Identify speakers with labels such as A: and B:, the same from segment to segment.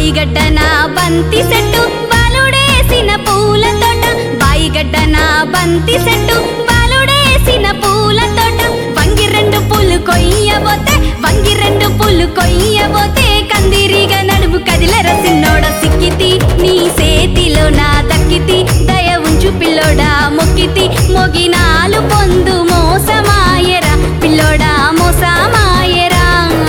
A: బాయిగడ్డన బంతి సెట్టు బాలుడేసిన పూల తోట బాయిగడ్డన బంతి సెట్టు బాలుడేసిన పూల తోట వంగి రెండు పూలు కొయ్యబోతే వంగి రెండు పూలు కొయ్యబోతే కందిరిగా నడుము కదిలర సిన్నోడ సిక్కితి నీ సేతిలో నా దక్కితి దయ ఉంచు పిల్లోడా మొక్కితి మొగినాలు పొందు మోసమాయరా పిల్లోడా మోసమాయరా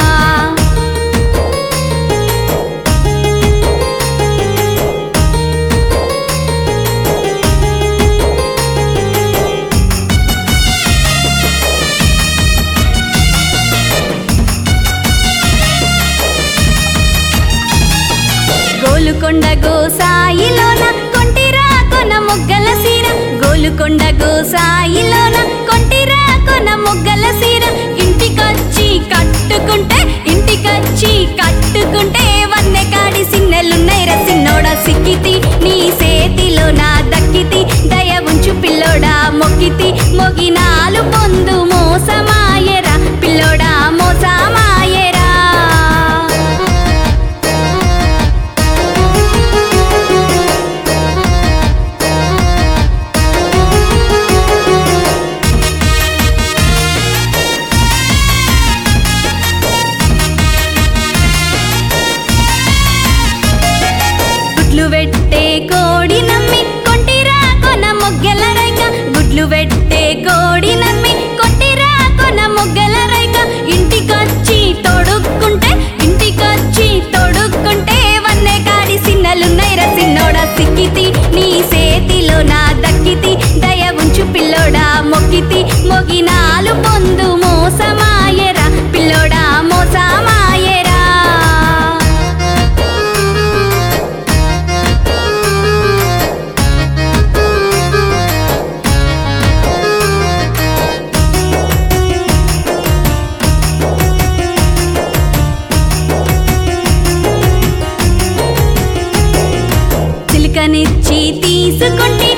A: గోలుకొండ గోసాయిలోన కొంటిరా కొన మొగ్గల సీర గోలుకొండ గోసాయిలోన కొంటిరా కొన మొగ్గల సీర ఇంటికొచ్చి కట్టుకుంటే ఇంటికొచ్చి కట్టుకుంటే వన్నె కాడి సిన్నెలున్నైర సిన్నోడ సిక్కితి నీ సేతిలో నా దక్కితి దయ ఉంచు పిల్లోడా మొక్కితి మొగినాలు పొందు మోసమాయరా పిల్లోడా మోసమాయరా గుడ్లు పెట్టే కోడి నమ్మి కొంటిరా కొన మొగ్గల రైక గుడ్లు పెట్టే కోడి నమ్మి కొంటిరా కొన మొగ్గల రైక ఇంటికొచ్చి తొడుక్కుంటే ఇంటికొచ్చి తొడుక్కుంటే వన్నె కాడి సిన్నలున్నైర సిన్నోడ సిక్కితి నీ సేతిలో నా దక్కితి దయ ఉంచు పిల్లోడా మొక్కితి మొగినాలు పొందు మోసమాయరా పిల్లోడా మోసమాయరా చిలుకనిచ్చి తీసుకుంటే